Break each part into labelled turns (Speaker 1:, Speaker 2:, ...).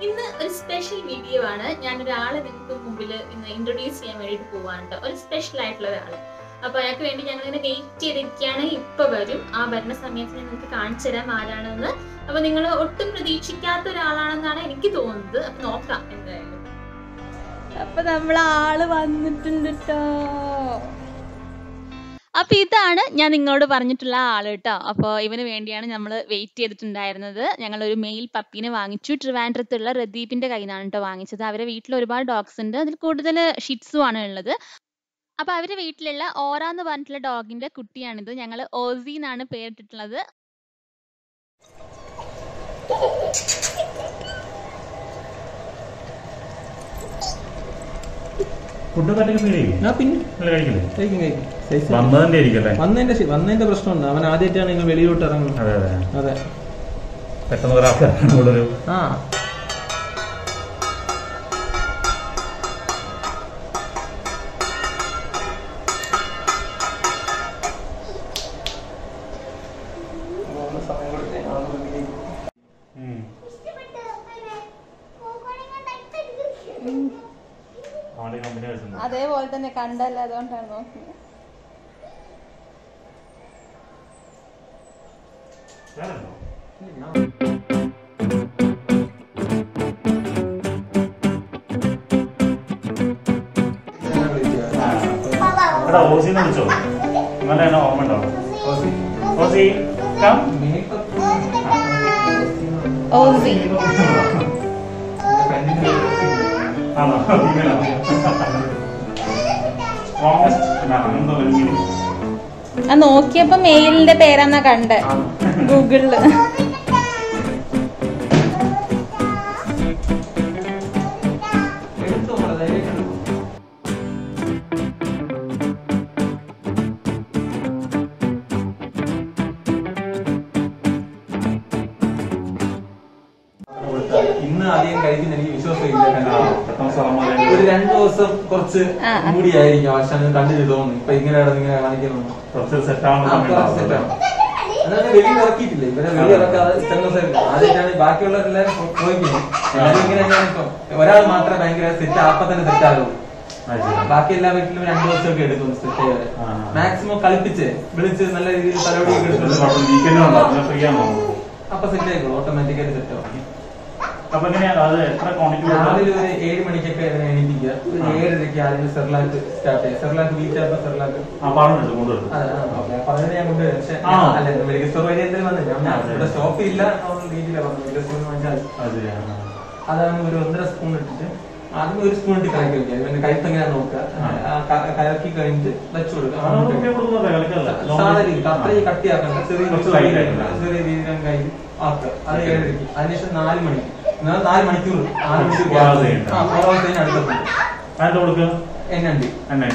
Speaker 1: ഇന്ന് ഒരു special video ആണ് ഞാൻ ഒരാളെ നിങ്ങൾക്ക് മുമ്പിൽ ഇന്ന് ഇൻട്രൊഡ്യൂസ് ചെയ്യാൻ വേണ്ടിയിട്ട് പോവാണ് ട്ടോ. ഒരു സ്പെഷ്യൽ ആയിട്ടുള്ള ഒരാൾ അപ്പൊ അയാൾക്ക് വേണ്ടി ഞങ്ങൾ ഇങ്ങനെ വെയിറ്റ് ചെയ്തിരിക്കുകയാണ് ഇപ്പൊ വരും ആ വരുന്ന സമയത്ത് ഞാൻ നിങ്ങൾക്ക് കാണിച്ചു തരാം ആരാണെന്ന് അപ്പൊ നിങ്ങൾ ഒട്ടും പ്രതീക്ഷിക്കാത്ത ഒരാളാണെന്നാണ് എനിക്ക് തോന്നുന്നത് അപ്പൊ നോക്കാം എന്തായാലും
Speaker 2: അപ്പൊ നമ്മൾ ആള് വന്നിട്ടുണ്ട് ട്ടോ അപ്പൊ ഇതാണ് ഞാൻ നിങ്ങളോട് പറഞ്ഞിട്ടുള്ള ആള് കേട്ടോ അപ്പോൾ ഇവന് വേണ്ടിയാണ് നമ്മൾ വെയിറ്റ് ചെയ്തിട്ടുണ്ടായിരുന്നത് ഞങ്ങൾ ഒരു മെയിൽ പപ്പീനെ വാങ്ങിച്ചു ട്രിവാൻഡ്രത്തുള്ള റദീപിന്റെ കയ്യിൽ നിന്നാണ് കേട്ടോ വാങ്ങിച്ചത് അവരെ വീട്ടിൽ ഒരുപാട് ഡോഗ്സ് ഉണ്ട് അതിൽ കൂടുതൽ ഷിറ്റ്സും ആണ് ഉള്ളത് അപ്പൊ അവരുടെ വീട്ടിലുള്ള ഓറ എന്ന് പറഞ്ഞിട്ടുള്ള ഡോഗിന്റെ കുട്ടിയാണിത് ഞങ്ങൾ ഓസി എന്നാണ് പേരിട്ടിട്ടുള്ളത്
Speaker 3: ഫുഡ് പറ്റൊക്കെ ഫീൽ ചെയ്യും
Speaker 4: ആ പിന്നെ
Speaker 3: നിങ്ങൾ കഴിക്കില്ലേ
Speaker 4: കഴിക്കും കഴിക്കും Size ആണ്.
Speaker 3: വന്നതിന്റെ ആയിരിക്കല്ലേ
Speaker 4: വന്നതിന്റെ ശ- വന്നതിന്റെ പ്രശ്നമുണ്ട് അവൻ ആദ്യമായിട്ടാണ് നിങ്ങൾ വെളിയിലോട്ട് ഇറങ്ങുന്നത്
Speaker 3: അതെ അതെ
Speaker 4: അതെ
Speaker 3: പെട്ടെന്ന് ഒരാൾക്ക് കൂടുതലൊരു
Speaker 4: ആ
Speaker 3: അവന്റെ കമ്പനി വെച്ചിട്ടുണ്ട്
Speaker 2: അതേപോലെ തന്നെ കണ്ടല്ല അതുകൊണ്ടാണ് നോക്കുന്നത്
Speaker 3: വേറെ ഉണ്ടോ? എടാ ഓസിന്ന് വിളിച്ചോ നിങ്ങളുടെ എന്നെ ഓർമ്മ ഉണ്ടോ ഓസി കം
Speaker 2: ഓസി
Speaker 3: ആണോ സ്ട്രോങ്സ്റ്റ് എന്തോ ഒരു മീനിങ്
Speaker 2: ആ നോക്കിയപ്പോ മെയിലിന്റെ പേരാന്നാ കണ്ടേ ഗൂഗിളില്
Speaker 4: ഇന്ന് അധികം കഴിക്കുന്ന എനിക്ക് വിശ്വാസമില്ല കണ്ടിട്ട്.
Speaker 3: പെട്ടെന്ന് സ്ഥലം മാറി
Speaker 4: ഒരു രണ്ടു ദിവസം കുറച്ച്
Speaker 2: ആ, ആ.
Speaker 4: മൂടിയായിരിക്കും പക്ഷെ അത് കണ്ടിട്ട് തോന്നുന്നു ഇപ്പൊ ഇങ്ങനെ കിടന്ന് ഇങ്ങനെ കാണിക്കുന്നു
Speaker 3: കുറച്ച് സെറ്റ് ആവുന്ന
Speaker 4: ആ,
Speaker 3: സമയം
Speaker 4: കുറച്ച് set
Speaker 3: ഉണ്ടാവും.
Speaker 4: ആണ്. അതാണ് വെളിയിൽ ഇറക്കിയിട്ടില്ല ഇവരെ വെളിയിൽ ഇറക്കാതെ ഇത്ര ദിവസം ആദ്യമായിട്ടാണ് ബാക്കിയുള്ളവരെല്ലാരും പോയിക്കുന്നു എല്ലാവരും ഇങ്ങനെ തന്നെയാണ് ഇപ്പം ഒരാൾ മാത്രമേ ഭയങ്കര സെറ്റ് അപ്പൊ തന്നെ സെറ്റ് ആകുള്ളൂ
Speaker 3: അത് ശരി.
Speaker 4: ബാക്കി എല്ലാ വീട്ടിലും രണ്ടു ദിവസമൊക്കെ എടുക്കും സെറ്റ് ചെയ്യാൻ
Speaker 3: ആ.
Speaker 4: മാക്സിമം കളിപ്പിച്ച് വിളിച്ച് നല്ല രീതിയിൽ തലോടിയൊക്കെ
Speaker 3: ഒരു
Speaker 4: എടുത്തിട്ട്
Speaker 3: കുഴപ്പം വീക്കെൻഡ് ഉണ്ടോ അതിന് ഫ്രീ ആണോ
Speaker 4: അപ്പൊ സെറ്റ് ആയിക്കോളും ഓട്ടോമാറ്റിക്കായിട്ട് സെറ്റ് ആവും
Speaker 3: അപ്പൊ എങ്ങനെയാ അത് എത്ര ക്വാണ്ടിറ്റി
Speaker 4: രാവിലെ ഒരു ഏഴ് മണിക്കൊക്കെ ഇതിനെ എണീപ്പിക്കുക ഒരു ഏഴരയ്ക്ക് ആദ്യം സെർലാക്ക് സ്റ്റാർട്ട് ചെയ്യുക സെർലാക്ക് വീറ്റാകുമ്പോൾ സെർലാക്ക്
Speaker 3: ആ പറഞ്ഞിട്ട് കൊണ്ടുവരും
Speaker 4: അതെ, ആ, ഓക്കേ. അപ്പൊ അതിന് ഞാൻ കൊണ്ടുവരും പക്ഷെ
Speaker 3: ആ.
Speaker 4: അല്ല മെഡിക്കൽ സ്റ്റോർ വഴി എന്തെങ്കിലും വന്നില്ല ഞാൻ
Speaker 3: അതെ.
Speaker 4: ഇവിടെ ഷോപ്പ് ഇല്ല എന്നുള്ള രീതിയിലാണ് പറഞ്ഞത് മെഡിക്കൽ സ്റ്റോറിൽ വാങ്ങിച്ചാൽ മതി.
Speaker 3: അത് ശരിയാ. ആ.
Speaker 4: അതാണ് ഒരു ഒന്നര സ്പൂൺ ഇട്ടിട്ട് ആദ്യം ഒരു സ്പൂൺ ഇട്ട് കലക്കി വെക്കുക ഇവന്റെ കഴുത്ത് എങ്ങനെയാ നോക്കുക
Speaker 3: ആ.
Speaker 4: ആ, ക- കലക്കി കഴിഞ്ഞിട്ട് വെച്ചു കൊടുക്കുക
Speaker 3: ആ, നമുക്ക് ഒക്കെ കൊടുക്കുന്നത് കളിക്കല്ല.
Speaker 4: സാധാ രീതിയിൽ അത്രയും കട്ടിയാക്കണ്ട ചെറിയ
Speaker 3: കുറച്ച്
Speaker 4: രീതിയിൽ
Speaker 3: light ആയിട്ട്.
Speaker 4: ചെറിയ രീതിയിൽ കയ്യിൽ ആക്കുക അത് ഏഴരയ്ക്ക് അതിനുശേഷം നാല് മണി എന്നാൽ നാല് മണിക്കൂർ നാല് മണിക്കൂർ
Speaker 3: Four hours കഴിഞ്ഞിട്ട്.
Speaker 4: ആ ഫോർ ഹവേഴ്സ് കഴിഞ്ഞ് അടുത്തുണ്ട്
Speaker 3: അതിന്റെ കൊടുക്കുക
Speaker 4: എണ്ണണ്ടി
Speaker 3: എണ്ണ.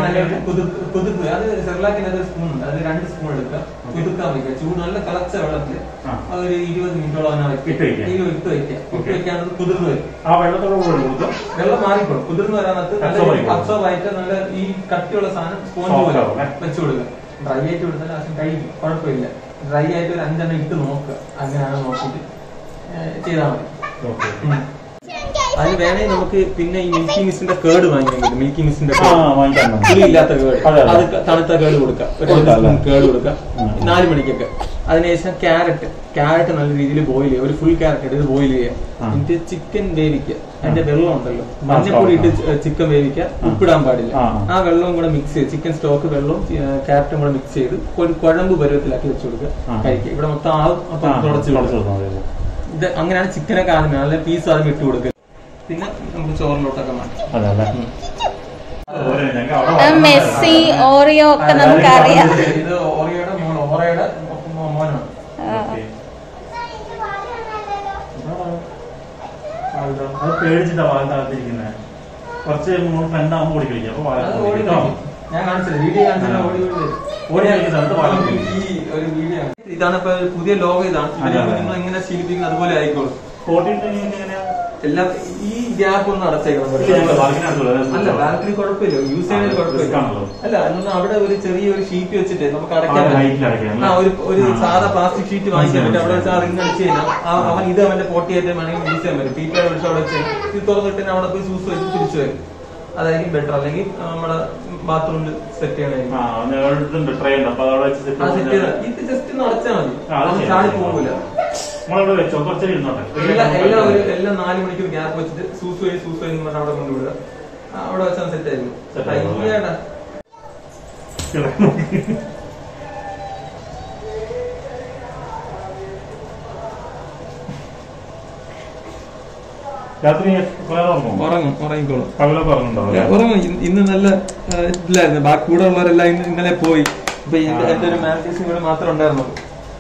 Speaker 4: കുതിർക്കുക അത് സെർലാക്കിന്റെ ഒരു സ്പൂൺ ഉണ്ട് അത് രണ്ട് സ്പൂൺ എടുക്കുക കുതിർക്കാൻ വെക്കുക ചൂട് നല്ല തിളച്ച വെള്ളത്തിൽ
Speaker 3: ആ.
Speaker 4: അതൊരു ഇരുപത് മിനിറ്റോളം അങ്ങനെ വെക്കുക
Speaker 3: ഇട്ട് വെക്കുക.
Speaker 4: ഇരുപത് ഇട്ട് വെക്കുക ഇട്ട്
Speaker 3: Okay.
Speaker 4: വെക്കാനത് കുതിർന്ന് വരും
Speaker 3: ആ വെള്ളത്തോടെ കൂടെ കൊടുക്കുക
Speaker 4: വെള്ളം മാറിക്കോളും കുതിർന്ന് വരാനകത്ത്
Speaker 3: Absorb ആയിക്കോളും.
Speaker 4: അബ്സോർബ് ആയിട്ട് നല്ല ഈ കട്ടിയുള്ള സാധനം സ്പോഞ്ച്
Speaker 3: Soft
Speaker 4: പോലെ
Speaker 3: ആവും, അല്ലേ?
Speaker 4: വെച്ച് കൊടുക്കുക ഡ്രൈ ആയിട്ട് കൊടുത്താൽ ആവശ്യം കഴിക്കും കുഴപ്പമില്ല ഡ്രൈ ആയിട്ട് ഒരു അഞ്ചെണ്ണം ഇട്ട് നോക്കുക അങ്ങനെയാണ് നോക്കിയിട്ട് ചെയ്താൽ മതി
Speaker 3: ഓക്കെ
Speaker 4: ഉം. അതിന് വേണമെങ്കിൽ നമുക്ക് പിന്നെ ഈ മിൽക്കി മിസ്റ്റിന്റെ കേട് വാങ്ങിക്കാൻ കിട്ടും മിൽക്കി മിസ്റ്റിന്റെ
Speaker 3: ആ വാങ്ങിക്കാൻ
Speaker 4: പുളി ഇല്ലാത്ത കേട്
Speaker 3: അതെ, അതെ.
Speaker 4: അത് ക- തണുത്ത കേട് കൊടുക്കാം ഒരു
Speaker 3: കൊടുക്കാം,
Speaker 4: സ്പൂൺ
Speaker 3: അല്ലേ?
Speaker 4: കേട് കൊടുക്കാം
Speaker 3: ഉം.
Speaker 4: നാല് മണിക്കൊക്കെ അതിനുശേഷം ക്യാരറ്റ് ക്യാരറ്റ് നല്ല രീതിയിൽ ബോയിൽ ചെയ്യുക ഒരു ഫുൾ ക്യാരറ്റ് എടുത്ത് ബോയിൽ ചെയ്യുക
Speaker 3: ആ.
Speaker 4: എന്നിട്ട് ചിക്കൻ വേവിക്കുക അതിന്റെ വെള്ളം ഉണ്ടല്ലോ
Speaker 3: ആ,
Speaker 4: മഞ്ഞപ്പൊടി ഇട്ട്
Speaker 3: ആ.
Speaker 4: ചിക്കൻ വേവിക്കുക
Speaker 3: ആ.
Speaker 4: ഉപ്പിടാൻ പാടില്ല
Speaker 3: ആ, ആ.
Speaker 4: ആ വെള്ളവും കൂടെ മിക്സ് ചെയ്ത് ചിക്കൻ സ്റ്റോക്ക് വെള്ളവും ക്യാരറ്റും കൂടെ മിക്സ് ചെയ്ത് ഒരു കുഴമ്പ് പരുവത്തിലാക്കി വെച്ച് കൊടുക്കുക
Speaker 3: ആ.
Speaker 4: കഴിക്കുക ഇവിടെ മൊത്തം ആവും അപ്പൊ
Speaker 3: ആ,
Speaker 4: തുടച്ച്
Speaker 3: തുടച്ച്
Speaker 4: കൊടുക്കുക
Speaker 3: കൊടുത്താൽ മതി.
Speaker 4: ഇത് അങ്ങനെയാണ് ചിക്കനൊക്കെ ആദ്യം നല്ല പീസ് ആദ്യം ഇട്ട് കൊടുക്കുക പിന്നെ നമുക്ക് ചോറിലോട്ടൊക്കെ മാറ്റാം
Speaker 3: അതെ അല്ലേ അതുപോലെ ഞങ്ങൾക്ക് അവിടെ
Speaker 2: ആ,
Speaker 3: വരണം.
Speaker 2: മെസ്സി ഓറിയോ ഒക്കെ നമുക്കറിയാം
Speaker 4: ഇത് ഓറിയുടെ മോൻ ഓറയുടെ മോ- മോനാണ്
Speaker 3: ഓക്കേ. അത് പേടിച്ചിട്ടാ വാൽ താഴ്ത്തിരിക്കുന്നത് കുറച്ച് നമ്മൾ ഫ്രണ്ട് ആകുമ്പോൾ ഓടി കളിക്കും അപ്പൊ വാൽ
Speaker 4: അത് ഓടി
Speaker 3: കേട്ടോ
Speaker 4: കളിക്കും. ഞാൻ കാണിച്ചത് വീഡിയോ കാണിച്ചത്
Speaker 3: ആ.
Speaker 4: ഓടി ഓടി വരും.
Speaker 3: ഓടി കളിക്കുന്ന സമയത്ത് വാൽ
Speaker 4: നമുക്ക്
Speaker 3: കളിക്കും.
Speaker 4: ഈ ഒരു വീഡിയോ ഇതാണ് ഇപ്പൊ ഒരു പുതിയ ലോകം ഇതാണ്
Speaker 3: അതെ, അതെ.
Speaker 4: നിങ്ങൾ ഇങ്ങനെ ശീലിപ്പിക്കുന്നത് അതുപോലെ ആയിക്കോളും
Speaker 3: ഫോർട്ടീൻ എങ്ങനെയാ
Speaker 4: എല്ലാ ഈ ഗ്യാപ്പ് ഒന്ന് അടച്ചേക്കണം
Speaker 3: ഇല്ല, ഞങ്ങൾ ബാൽക്കണിനകത്തുള്ള
Speaker 4: അല്ല ബാൽക്കണി കുഴപ്പമില്ല യൂസ് ചെയ്യുന്നതിൽ
Speaker 3: ആ,
Speaker 4: കുഴപ്പമില്ല
Speaker 3: risk ആണല്ലോ.
Speaker 4: അല്ല അതൊന്നും അവിടെ ഒരു ചെറിയ ഒരു ഷീറ്റ് വെച്ചിട്ട് നമുക്ക് അടയ്ക്കാൻ
Speaker 3: ആ,
Speaker 4: പറ്റും.
Speaker 3: height ൽ അടയ്ക്കാം,
Speaker 4: ആ ഒരു ഒരു
Speaker 3: ആ.
Speaker 4: സാധാ പ്ലാസ്റ്റിക് ഷീറ്റ് വാങ്ങിക്കാൻ പറ്റും അവിടെ വെച്ച്
Speaker 3: മനസ്സിലായി.
Speaker 4: റിങ് അടിച്ച് കഴിഞ്ഞാൽ ആ- അവൻ ഇത് അവന്റെ പോട്ടി ആയിട്ട് വേണമെങ്കിൽ യൂസ് ചെയ്യാൻ പറ്റും പീപ്പയെ വിളിച്ച് അവിടെ വെച്ച് ഇത് തുറന്നിട്ട് തന്നെ അവിടെ പോയി സൂസ് വെച്ച് തിരിച്ചു വരും അതായിരിക്കും ബെറ്റർ അല്ലെങ്കിൽ ആ, നമ്മുടെ ബാത്റൂമിൽ സെറ്റ് ചെയ്യണമായിരിക്കും
Speaker 3: ആ ഇതുണ്ട് ട്രേ ഉണ്ട് അപ്പൊ അതവിടെ വെച്ച് സെറ്റ്
Speaker 4: ആ സെറ്റ് ചെയ്ത ഇത് ജസ്റ്റ് ഒന്ന് അടച്ചാൽ മതി
Speaker 3: ആ, അത്
Speaker 4: അത്
Speaker 3: ചെയ്യാം.
Speaker 4: ചാടി പോകില്ല
Speaker 3: നമ്മളവിടെ വെച്ചോ കുറച്ചേരി ഇരുന്നോട്ടെ
Speaker 4: എല്ലാം എല്ലാം ഒരു എല്ലാം നാല് മണിക്കൂർ ഗ്യാപ്പ് വെച്ചിട്ട് സൂസ് വഴി സൂസ് വഴി എന്ന് പറഞ്ഞ് അവിടെ കൊണ്ടുവിടുക ആ, അവിടെ വെച്ചാൽ സെറ്റ് ആയിരുന്നു
Speaker 3: Set ആയിരുന്നു, അല്ലേ?
Speaker 4: അയ്യേടാ.
Speaker 3: രാത്രി കുറെ ഉറങ്ങും
Speaker 4: ഉറങ്ങും ഉറങ്ങിക്കോളും
Speaker 3: പകലൊക്കെ ഉറങ്ങുന്നുണ്ടോ
Speaker 4: ഉറങ്ങും ഇന്ന് ഇന്ന് നല്ല ആ, ഇതിലായിരുന്നു ബാക്കി കൂടെ ഉള്ളവരെല്ലാം ഇന്ന് ഇന്നലെ പോയി ഇപ്പൊ എന്റെ എന്റെ ഒരു മാനേജേഴ്സും കൂടെ മാത്രമേ ഉണ്ടായിരുന്നുള്ളൂ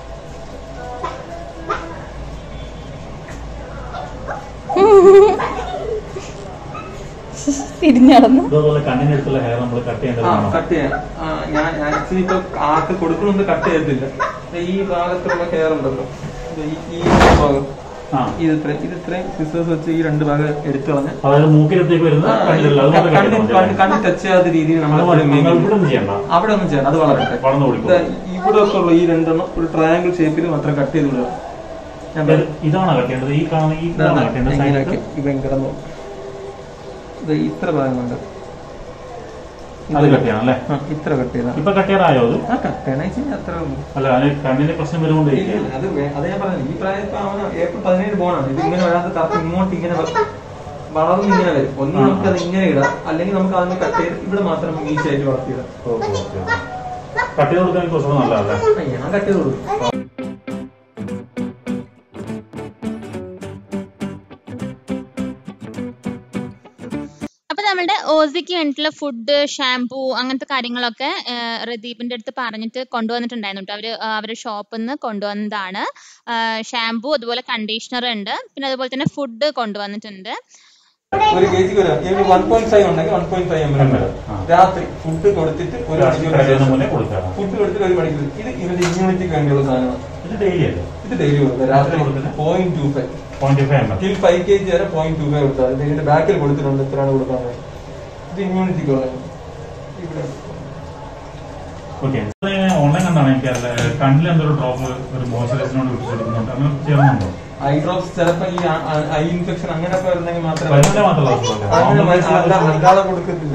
Speaker 2: തിരിഞ്ഞടന്നു
Speaker 3: ഇതുപോലെ കണ്ണിന്റെ അടുത്തുള്ള ഹെയർ നമ്മൾ കട്ട്
Speaker 4: ആ
Speaker 3: ചെയ്യേണ്ടതാണ്
Speaker 4: കട്ട് ചെയ്യാം ആ, ഞാൻ ആക്ച്വലി ഇപ്പൊ ആർക്ക് കൊടുക്കണമെന്ന് കട്ട് ചെയ്യത്തില്ല ദേ ഈ ഭാഗത്തുള്ള ഹെയർ ഉണ്ടല്ലോ ദേ ഈ ഈ ഭാഗം
Speaker 3: ആ
Speaker 4: ഇത് ഇത്രയും ഇത് ഇത്രയും സിസേഴ്സ് വെച്ച് ഈ രണ്ട് ഭാഗം എടുത്തു കളഞ്ഞ
Speaker 3: അതായത് മൂക്കിനടുത്തേക്ക് വരുന്ന കണ്ണിലുള്ള അത് മാത്രം കട്ട് ചെയ്താൽ മതി.
Speaker 4: കണ്ണ് ടച്ച് ചെയ്യാത്ത രീതിയിൽ നമ്മൾ
Speaker 3: അത് മതി. നിങ്ങൾ ഇവിടെ ഒന്നും ചെയ്യണ്ട
Speaker 4: അവിടെ ഒന്നും ചെയ്യണം അത് വളരട്ടെ
Speaker 3: വളർന്നു കൊടുക്കും
Speaker 4: ദേ ഇവിടെ ഒക്കെ ഉള്ള ഈ രണ്ടെണ്ണം ഒരു ട്രയാങ്കിൾ ഷേപ്പിൽ മാത്രം കട്ട് ചെയ്ത് വിടുക ഞാൻ പറയാം.
Speaker 3: ഇതാണോ കട്ട് ചെയ്യേണ്ടത് ഈ കാണുന്ന ഈ ഇതാണോ കട്ട് ചെയ്യേണ്ടത്
Speaker 4: ഇങ്ങനെയൊക്കെ
Speaker 3: സൈഡിൽ
Speaker 4: ഇവൻ കിടന്നു ഇത് ഇത്ര ഭാഗമുണ്ട്
Speaker 3: അത് കട്ട് ചെയ്യണം അല്ലേ
Speaker 4: ആ, ഇത്ര കട്ട് ചെയ്താൽ
Speaker 3: ഇപ്പൊ കട്ട് ചെയ്യാറായോ അത്
Speaker 4: ആ കട്ട് ചെയ്യണ അത്ര ഉള്ളൂ
Speaker 3: അല്ല അതിന് കണ്ണിന്റെ പ്രശ്നം വരുകൊണ്ട്
Speaker 4: ഇല്ല, ഇല്ല, അത് വേ- അത് ഞാൻ പറഞ്ഞത് ഈ പ്രായത്തിൽ അവന് ഏപ്രിൽ പതിനേഴ് പോണാണ് ഇത് ഇങ്ങനെ വരാത്ത കറക്റ്റ് ഇങ്ങോട്ട് ഇങ്ങനെ വ- വളർന്ന് ഇങ്ങനെ വരും ഒന്ന്
Speaker 3: ആ,
Speaker 4: നമുക്ക് അത് ഇങ്ങനെ ഇടാം അല്ലെങ്കിൽ നമുക്ക് അതിനെ കട്ട് ചെയ്ത് ഇവിടെ മാത്രം ഈസിയായിട്ട് വളർത്തിയിടാം
Speaker 3: കട്ട് ചെയ്ത് കൊടുക്കാൻ കുറച്ചുകൂടെ നല്ലതല്ലേ
Speaker 4: ആ, ഞാൻ കട്ട് ചെയ്ത് കൊടുക്കും
Speaker 2: അപ്പൊ നമ്മളുടെ ഓസിക്ക് വേണ്ടിയിട്ടുള്ള ഫുഡ് ഷാംപൂ അങ്ങനത്തെ കാര്യങ്ങളൊക്കെ ആ, റദീപിന്റെ അടുത്ത് പറഞ്ഞിട്ട് കൊണ്ടുവന്നിട്ടുണ്ടായിരുന്നു കേട്ടോ അവര് ആ, അവരുടെ ഷോപ്പിൽ നിന്ന് കൊണ്ടുവന്നതാണ് ഷാംപൂ അതുപോലെ കണ്ടീഷണർ ഉണ്ട് പിന്നെ അതുപോലെ തന്നെ ഫുഡ് കൊണ്ടുവന്നിട്ടുണ്ട്
Speaker 4: ഒരു കേജിക്ക് വരാം ഇവന് വൺ പോയിന്റ് ഫൈവ് ഉണ്ടെങ്കിൽ one point five M L
Speaker 3: ആ.
Speaker 4: രാത്രി ഫുഡ് കൊടുത്തിട്ട് ഒരു മണിക്കൂർ
Speaker 3: കഴിയുന്ന മുന്നേ കൊടുക്കാം
Speaker 4: ഫുഡ് കൊടുത്തിട്ട് ഒരു മണിക്കൂർ ഇത് ഇവന്റെ ഇമ്മ്യൂണിറ്റിക്ക് വേണ്ടിയുള്ള സാധനമാണ്
Speaker 3: ഇത് ഡെയിലി അല്ലേ
Speaker 4: ഇത് ഡെയിലി കൊടുക്കുക രാത്രി
Speaker 3: രാത്രി കൊടുക്കുന്നത്?
Speaker 4: Point two five
Speaker 3: point five M L
Speaker 4: till five K G വരെ പോയിന്റ് ടു ഫൈവ് കൊടുത്താൽ ഇത് ഇതിന്റെ ബാക്കിൽ കൊടുത്തിട്ടുണ്ട് എത്രയാണ് കൊടുക്കാൻ ഇത് ഇമ്മ്യൂണിറ്റിക്ക് ഉള്ളത് ഇവിടെ
Speaker 3: ഓക്കെ ഓൺലൈൻ കണ്ടാണ് എനിക്ക് അറിയില്ല കണ്ണിൽ എന്തൊരു ഡ്രോപ്പ് ഒരു മോയ്സ്ചറൈസറിനോട് വിളിച്ചെടുക്കുന്നുണ്ട് അങ്ങനെ ചെയ്യുന്നുണ്ടോ
Speaker 4: ഐ ഡ്രോപ്സ് ചിലപ്പോ ഈ ഐ ഇൻഫെക്ഷൻ അങ്ങനെയൊക്കെ വരുന്നെങ്കിൽ മാത്രമേ
Speaker 3: വരുന്നില്ല മാത്രമല്ല അസുഖമല്ലേ?
Speaker 4: അങ്ങനെ
Speaker 3: ഓൺലൈൻ
Speaker 4: മ- അല്ല, അല്ലാതെ കൊടുക്കത്തില്ല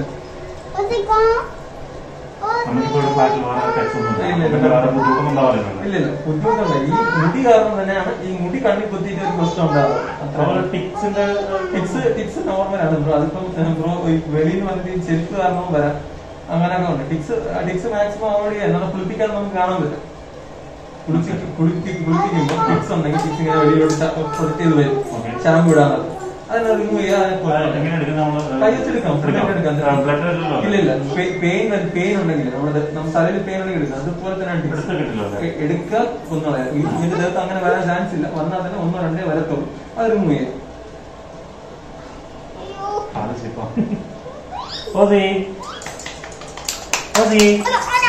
Speaker 3: നമുക്കിപ്പോ ഒരു ഫ്ലാറ്റിൽ വേറെ ടാക്സ് ഒന്നും
Speaker 4: ഇല്ല, ഇല്ല.
Speaker 3: പിന്നെ വേറെ ബുദ്ധിമുട്ടൊന്നും ഉണ്ടാവില്ലല്ലോ
Speaker 4: ഇല്ല ഇല്ല ബുദ്ധിമുട്ടല്ല ഈ മുടി കാരണം തന്നെയാണ് ഈ മുടി കണ്ണി കുത്തിയിട്ട് ഒരു പ്രശ്നം ഉണ്ടാവുക
Speaker 3: അതുപോലെ
Speaker 4: അത്ര
Speaker 3: ടിക്സിന്റെ
Speaker 4: ടിപ്സ് ടിപ്സ് നോർമലാണ് ബ്രോ അതിപ്പം ബ്രോ വെളിയിൽ നിന്ന് വന്നിട്ട് ഈ ചെരുപ്പ് കാരണവും വരാം അങ്ങനെയൊക്കെ ഉണ്ട് ടിക്സ് ടിക്സ് മാക്സിമം അവോയ്ഡ് ചെയ്യാൻ നമ്മളെ കുളിപ്പിക്കാൻ നമുക്ക് കാണാൻ പറ്റും കുളിച്ച് കുളിപ്പി കുളിപ്പിക്കുമ്പോൾ ടിക്സ് ഉണ്ടെങ്കിൽ ടിക്സ് ഇങ്ങനെ വെളിയിലോട്ട് പ്രൊജക്ട് ചെയ്ത് വരും
Speaker 3: Okay.
Speaker 4: ഷാമ്പു ഇടാനത് അതിനെ റിമൂവ് ചെയ്യാൻ
Speaker 3: എങ്ങനെ എടുക്കുന്ന നമ്മള്
Speaker 4: കൈ വെച്ചെടുക്കാം full ആയിട്ട് എടുക്കാം
Speaker 3: ബ്ലഡ്
Speaker 4: ഇല്ല ഇല്ല പെയിൻ പെയിൻ ഉണ്ടെങ്കിൽ നമ്മുടെ നമ്മുടെ തലയിൽ പെയിൻ ഉണ്ടെങ്കിൽ എടുക്കാം അതുപോലെ തന്നെ ടിക്സ്
Speaker 3: എടുത്ത് കിട്ടില്ലല്ലേ
Speaker 4: എ- എടുക്കുക ഒന്നും പറയാം ഇതിന്റെ ദേഹത്ത് അങ്ങനെ വരാൻ ചാൻസ് ഇല്ല വന്നാൽ തന്നെ ഒന്നോ രണ്ടേ വരത്തുള്ളൂ അത് റിമൂവ് ചെയ്യാം
Speaker 3: അത് ശരിപ്പാ ഓസി ഓസി